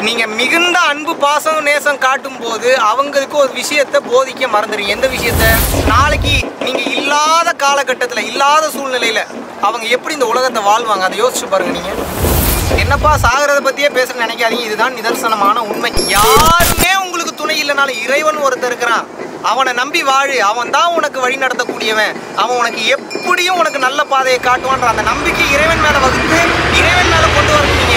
நீங்க மிகுந்த அன்பு பாசம் நேசம் காட்டும் போது அவங்களுக்கு ஒரு விஷயத்தை போதிக்க மறந்துடுங்க எந்த விஷயத்த நாளைக்கு நீங்க இல்லாத காலகட்டத்தில் இல்லாத சூழ்நிலையில அவங்க எப்படி இந்த உலகத்தை வாழ்வாங்க அதை யோசிச்சு பாருங்க நீங்க என்னப்பா சாகிறத பத்தியே பேசுறேன்னு நினைக்காதீங்க இதுதான் நிதர்சனமான உண்மை யாருமே உங்களுக்கு துணை இல்லைனாலும் இறைவன் ஒருத்தர் இருக்கிறான் அவனை நம்பி வாழு அவன் தான் உனக்கு வழி நடத்தக்கூடியவன் அவன் உனக்கு எப்படியும் உனக்கு நல்ல பாதையை காட்டுவான்ற அந்த நம்பிக்கை இறைவன் மேல வகுத்து இறைவன் மேல கொண்டு வரணும் நீங்க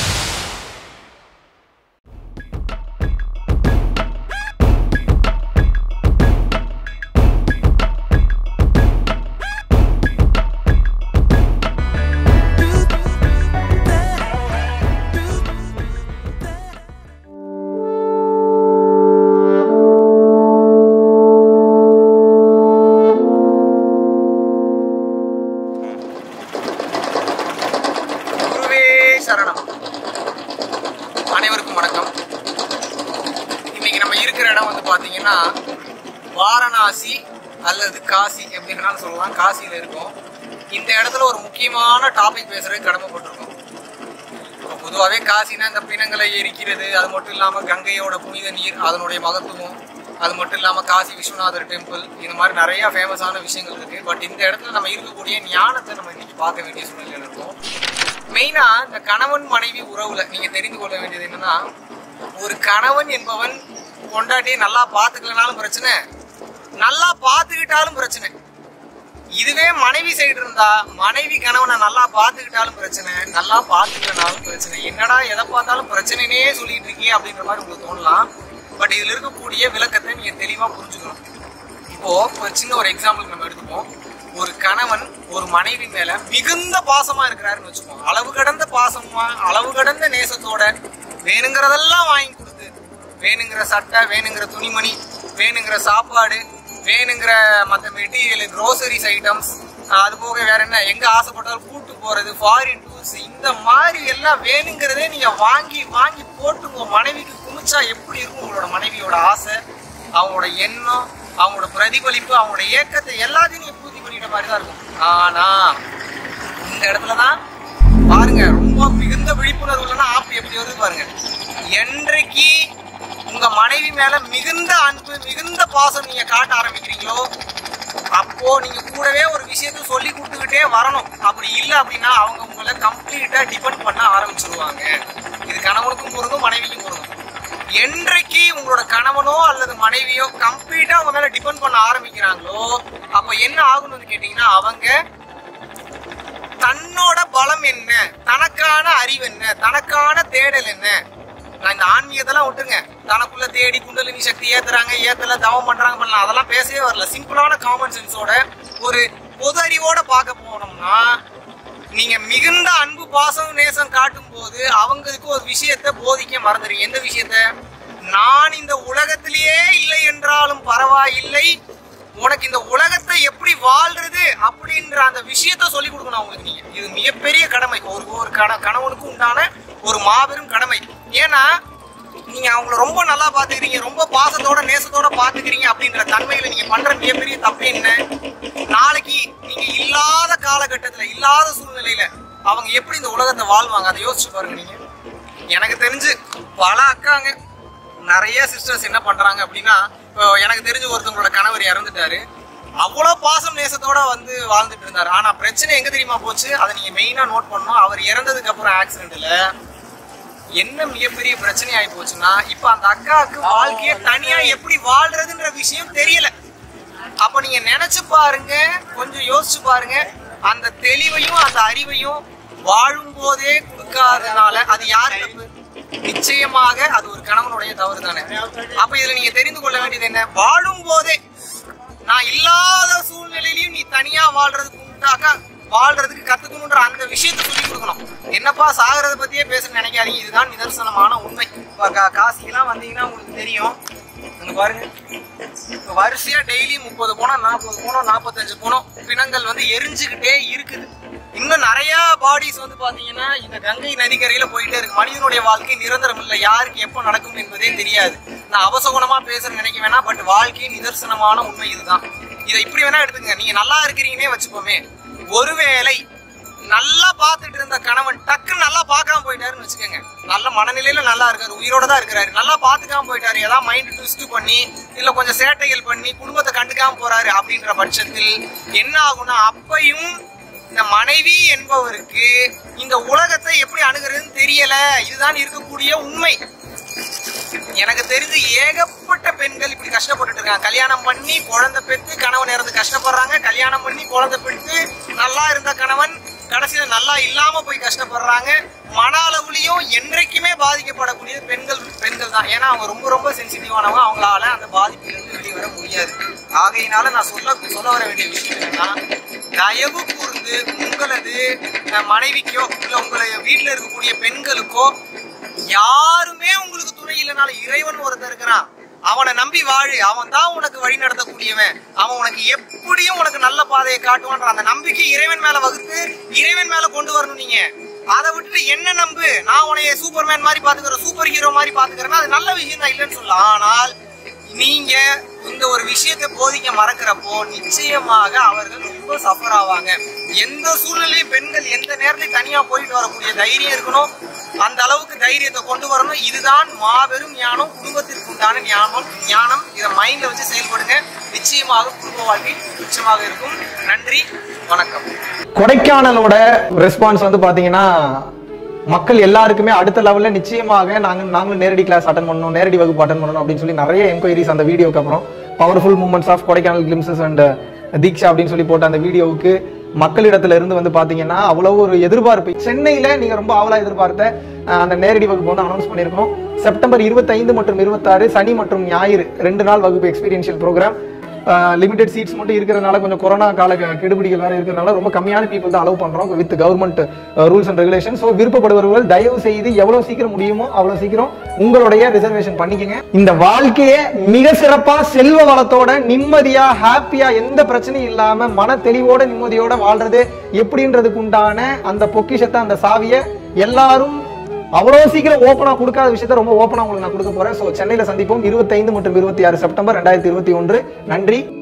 குருவே சரணம் அனைவருக்கும் வணக்கம் இன்னைக்கு நம்ம இருக்கிற இடம் வந்து பாத்தீங்கன்னா வாரணாசி அல்லது காசி எப்படி வேணாலும் சொல்லலாம் காசியில இருக்கோம் இந்த இடத்துல ஒரு முக்கியமான டாபிக் பேசுறது கடமைப்பட்டிருக்கோம் இப்போ பொதுவாகவே காசினா இந்த பிணங்களை எரிக்கிறது அது மட்டும் இல்லாமல் கங்கையோட புனித நீர் அதனுடைய மகத்துவம் அது மட்டும் இல்லாமல் காசி விஸ்வநாதர் டெம்பிள் இந்த மாதிரி நிறைய ஃபேமஸான விஷயங்கள் இருக்கு பட் இந்த இடத்துல நம்ம இருக்கக்கூடிய ஞானத்தை நம்ம இன்னைக்கு பார்க்க வேண்டிய சூழ்நிலையில் இருக்கோம் மெயினா இந்த கணவன் மனைவி உறவுல நீங்க தெரிந்து கொள்ள வேண்டியது என்னன்னா ஒரு கணவன் என்பவன் கொண்டாட்டி நல்லா பார்த்துக்கலனாலும் பிரச்சனை நல்லா பார்த்துக்கிட்டாலும் பிரச்சனை இதுவே மனைவி சைடு இருந்தா மனைவி கணவனை நல்லா பார்த்துக்கிட்டாலும் பிரச்சனை நல்லா பார்த்துக்கலனாலும் பிரச்சனை என்னடா எதை பார்த்தாலும் பிரச்சனைனே சொல்லிட்டு இருக்கீங்க அப்படின்ற மாதிரி உங்களுக்கு தோணலாம் பட் இதுல இருக்கக்கூடிய விளக்கத்தை நீங்க தெளிவா புரிஞ்சுக்கணும் இப்போ ஒரு சின்ன ஒரு எக்ஸாம்பிள் நம்ம எடுத்துப்போம் ஒரு கணவன் ஒரு மனைவி மேல மிகுந்த பாசமா இருக்கிறாருன்னு வச்சுப்போம் அளவு கடந்த பாசமா அளவு கடந்த நேசத்தோட வேணுங்கிறதெல்லாம் வாங்கி கொடுத்து வேணுங்கிற சட்டை வேணுங்கிற துணிமணி வேணுங்கிற சாப்பாடு வேணுங்கிற மற்ற மெட்டீரியல் க்ரோசரிஸ் ஐட்டம்ஸ் அது போக வேற என்ன எங்க ஆசைப்பட்டாலும் கூட்டு போறது ஃபாரின் டூர்ஸ் இந்த மாதிரி எல்லாம் வேணுங்கிறதே நீங்க வாங்கி வாங்கி போட்டு உங்க மனைவிக்கு குமிச்சா எப்படி இருக்கும் உங்களோட மனைவியோட ஆசை அவங்களோட எண்ணம் அவங்களோட பிரதிபலிப்பு அவங்களோட ஏக்கத்தை எல்லாத்தையும் நீங்க பூர்த்தி பண்ணிட்ட மாதிரி தான் இருக்கும் ஆனா இந்த இடத்துல தான் பாருங்க ரொம்ப மிகுந்த விழிப்புணர்வு இல்லைன்னா ஆப் எப்படி வருது பாருங்க என்றைக்கு உங்க மனைவி மேல மிகுந்த அன்பு மிகுந்த பாசம் நீங்க காட்ட ஆரம்பிக்கிறீங்களோ அப்போ நீங்க கூடவே ஒரு விஷயத்த சொல்லி கொடுத்துக்கிட்டே வரணும் அப்படி இல்லை அப்படின்னா அவங்க உங்களை கம்ப்ளீட்டா டிபெண்ட் பண்ண ஆரம்பிச்சிருவாங்க இது கணவனுக்கும் பொருந்தும் மனைவிக்கும் பொருந்தும் என்றைக்கு உங்களோட கணவனோ அல்லது மனைவியோ கம்ப்ளீட்டா அவங்க மேல டிபெண்ட் பண்ண ஆரம்பிக்கிறாங்களோ அப்ப என்ன ஆகும்னு வந்து கேட்டீங்கன்னா அவங்க தன்னோட பலம் என்ன தனக்கான அறிவு என்ன தனக்கான தேடல் என்ன நான் இந்த ஆன்மீகத்தெல்லாம் விட்டுருங்க தனக்குள்ள தேடி குண்டலினி சக்தி ஏத்துறாங்க ஏத்தல தவம் பண்றாங்க பண்ணலாம் அதெல்லாம் பேசவே வரல சிம்பிளான காமன் சென்ஸோட ஒரு பொது அறிவோட பார்க்க போனோம்னா நீங்க மிகுந்த அன்பு பாசம் நேசம் காட்டும் போது அவங்களுக்கு ஒரு விஷயத்தை போதிக்க மறந்துடுங்க எந்த விஷயத்த நான் இந்த உலகத்திலேயே இல்லை என்றாலும் பரவாயில்லை உனக்கு இந்த உலகத்தை எப்படி வாழ்றது அப்படின்ற அந்த விஷயத்த சொல்லி கொடுக்கணும் அவங்களுக்கு நீங்க இது மிகப்பெரிய கடமை ஒரு ஒரு கண கணவனுக்கு உண்டான ஒரு மாபெரும் கடமை ஏன்னா நீங்க அவங்கள ரொம்ப நல்லா பாத்துக்கிறீங்க ரொம்ப பாசத்தோட நேசத்தோட பாத்துக்கிறீங்க அப்படின்ற தன்மையில நீங்க பண்ற மிகப்பெரிய தப்பு என்ன நாளைக்கு நீங்க இல்லாத காலகட்டத்துல இல்லாத சூழ்நிலையில அவங்க எப்படி இந்த உலகத்தை வாழ்வாங்க அதை யோசிச்சு பாருங்க நீங்க எனக்கு தெரிஞ்சு பல அக்காங்க நிறைய சிஸ்டர்ஸ் என்ன பண்றாங்க அப்படின்னா இப்போ எனக்கு தெரிஞ்ச ஒருத்தவங்களோட கணவர் இறந்துட்டாரு அவ்வளோ பாசம் நேசத்தோட வந்து வாழ்ந்துட்டு இருந்தாரு ஆனா பிரச்சனை எங்க தெரியுமா போச்சு அதை நீங்க மெயினா நோட் பண்ணணும் அவர் இறந்ததுக்கு அப்புறம் ஆக்சிடென்ட்ல என்ன மிகப்பெரிய பிரச்சனை ஆகி போச்சுன்னா இப்ப அந்த அக்காவுக்கு வாழ்க்கைய தனியா எப்படி வாழ்றதுன்ற விஷயம் தெரியல அப்ப நீங்க நினைச்சு பாருங்க கொஞ்சம் யோசிச்சு பாருங்க அந்த தெளிவையும் அந்த அறிவையும் வாழும் போதே கொடுக்காதனால அது யாரு தப்பு நிச்சயமாக அது ஒரு கணவனுடைய தவறு தானே அப்ப இதுல நீங்க தெரிந்து கொள்ள வேண்டியது என்ன வாழும் போதே நான் இல்லாத சூழ்நிலையிலயும் நீ தனியா வாழ்றதுக்கு உண்டாக வாழ்றதுக்கு கத்துக்கணுன்ற அந்த விஷயத்தை சொல்லி கொடுக்கணும் என்னப்பா சாகிறத பத்தியே பேசுன்னு நினைக்காதீங்க இதுதான் நிதர்சனமான உண்மை இப்ப கா- காசிக்கெல்லாம் வந்தீங்கன்னா உங்களுக்கு தெரியும் இங்க பாருங்க இப்ப வரிசையா டெய்லி முப்பது போனம் நாற்பது போனம் நாற்பத்தஞ்சு போனம் பிணங்கள் வந்து எரிஞ்சுக்கிட்டே இருக்குது இன்னும் நிறைய பாடிஸ் வந்து பாத்தீங்கன்னா இந்த கங்கை நதிக்கரையில போயிட்டே இருக்கு மனிதனுடைய வாழ்க்கை நிரந்தரம் இல்லை யாருக்கு எப்போ நடக்கும் என்பதே தெரியாது நான் அவசகுணமா பேசுறேன்னு நினைக்க வேணாம் பட் வாழ்க்கையின் நிதர்சனமான உண்மை இதுதான் இதை இப்படி வேணா எடுத்துங்க நீங்க நல்லா இருக்கிறீங்கன்னே வச்சுப்போமே ஒருவேளை நல்லா பார்த்துட்டு இருந்த கணவன் டக்குன்னு நல்லா பார்க்காம போயிட்டாருன்னு வச்சுக்கோங்க நல்ல மனநிலையில நல்லா இருக்காரு உயிரோட தான் இருக்கிறாரு நல்லா பார்த்துக்காம போயிட்டாரு ஏதாவது மைண்ட் ட்விஸ்ட் பண்ணி இல்ல கொஞ்சம் சேட்டைகள் பண்ணி குடும்பத்தை கண்டுக்காம போறாரு அப்படின்ற பட்சத்தில் என்ன ஆகும்னா அப்பையும் இந்த மனைவி என்பவருக்கு இந்த உலகத்தை எப்படி அணுகிறதுன்னு தெரியல இதுதான் இருக்கக்கூடிய உண்மை எனக்கு தெரிஞ்சு ஏகப்பட்ட பெண்கள் இப்படி கஷ்டப்பட்டுட்டு இருக்காங்க கல்யாணம் பண்ணி குழந்தை பெற்று கணவன் இறந்து கஷ்டப்படுறாங்க கல்யாணம் பண்ணி குழந்தை பெற்று நல்லா இருந்த கணவன் கடைசியில நல்லா இல்லாம போய் கஷ்டப்படுறாங்க மன அளவுலயும் என்றைக்குமே பாதிக்கப்படக்கூடிய பெண்கள் பெண்கள் தான் ஏன்னா அவங்க ரொம்ப ரொம்ப சென்சிட்டிவானவங்க அவங்களால அந்த பாதிப்பிலிருந்து வெளியே வர முடியாது ஆகையினால நான் சொல்ல சொல்ல வர வேண்டிய விஷயம் என்னன்னா தயவு கூர்ந்து உங்களது அஹ், மனைவிக்கோ இல்ல உங்களை வீட்டுல இருக்கக்கூடிய பெண்களுக்கோ யாருமே உங்களுக்கு துணை இல்லைனாலும் இறைவன் ஒருத்தன் இருக்கிறான் அவனை நம்பி வாழு அவன் தான் உனக்கு வழி நடத்தக்கூடியவன் அவன் உனக்கு எப்படியும் உனக்கு நல்ல பாதையை காட்டுவான்ற அந்த நம்பிக்கை இறைவன் மேல வகுத்து இறைவன் மேல கொண்டு வரணும் நீங்க அதை விட்டுட்டு என்ன நம்பு நான் உனைய சூப்பர்மேன் மாதிரி பாத்துக்கிறேன் சூப்பர் ஹீரோ மாதிரி பாத்துக்கிறேன்னா அது நல்ல விஷயம் தான் இல்லைன்னு சொல்லலாம் ஆனால் நீங்க இந்த ஒரு விஷயத்தை போதிக்க மறக்கிறப்போ நிச்சயமாக அவர்கள் ரொம்ப சஃபர் ஆவாங்க எந்த சூழ்நிலையும் பெண்கள் எந்த நேரத்தையும் தனியா போயிட்டு வரக்கூடிய தைரியம் இருக்கணும் அந்த அளவுக்கு தைரியத்தை கொண்டு வரணும் இதுதான் மாபெரும் ஞானம் குடும்பத்திற்கு உண்டான ஞானம் ஞானம் இதை மைண்ட்ல வச்சு செயல்படுங்க நிச்சயமாக குடும்ப வாழ்க்கை நிச்சயமாக இருக்கும் நன்றி வணக்கம் கொடைக்கானலோட ரெஸ்பான்ஸ் வந்து பாத்தீங்கன்னா மக்கள் எல்லாருக்குமே அடுத்த லெவல்ல நிச்சயமாக நாங்க நாங்களும் நேரடி கிளாஸ் அட்டன் பண்ணணும் நேரடி வகுப்பு அட்டன் பண்ணணும் அப்படின்னு சொல்லி நிறைய என்கொயரிஸ் அந்த வீடியோக்கு அப்புறம் powerful moments of Kodaikanal glimpses and Diksha அப்படின்னு சொல்லி போட்ட அந்த வீடியோவுக்கு மக்களிடத்துல இருந்து வந்து பாத்தீங்கன்னா அவ்வளவு ஒரு எதிர்பார்ப்பு சென்னையில நீங்க ரொம்ப ஆவலா எதிர்பார்த்த அஹ், அந்த நேரடி வகுப்பு வந்து அனௌன்ஸ் பண்ணியிருக்கோம் செப்டம்பர் 25 மற்றும் இருபத்தாறு சனி மற்றும் ஞாயிறு ரெண்டு நாள் வகுப்பு எக்ஸ்பீரியன்ஷியல் ப்ரோக்ராம் லிமிடெட் சீட்ஸ் மட்டும் இருக்கிறனால கொஞ்சம் கொரோனா கால க- கெடுபிடிகள் வேற இருக்கிறனால ரொம்ப கம்மியான பீப்புள் தான் அலோவ் பண்றோம் with government rules and regulation so விருப்பப்படுபவர்கள் தயவு செய்து எவ்வளவு சீக்கிரம் முடியுமோ அவ்வளவு சீக்கிரம் உங்களுடைய ரிசர்வேஷன் பண்ணிக்கங்க இந்த வாழ்க்கையை மிக சிறப்பா செல்வ வளத்தோட நிம்மதியா ஹாப்பியா எந்த பிரச்சனையும் இல்லாம மன தெளிவோட நிம்மதியோட வாழ்றது எப்படின்றதுக்கு உண்டான அந்த பொக்கிஷத்தை அந்த சாவியை எல்லாரும் அவ்வளவு சீக்கிரம் ஓப்பனா கொடுக்காத விஷயத்த ரொம்ப ஓப்பனா உங்களுக்கு நான் கொடுக்க போறேன் ஸோ சென்னையில சந்திப்போம் 25 மற்றும் இருபத்தி ஆறு செப்டம்பர் ரெண்டாயிரத்தி இருபத்தி ஒன்று நன்றி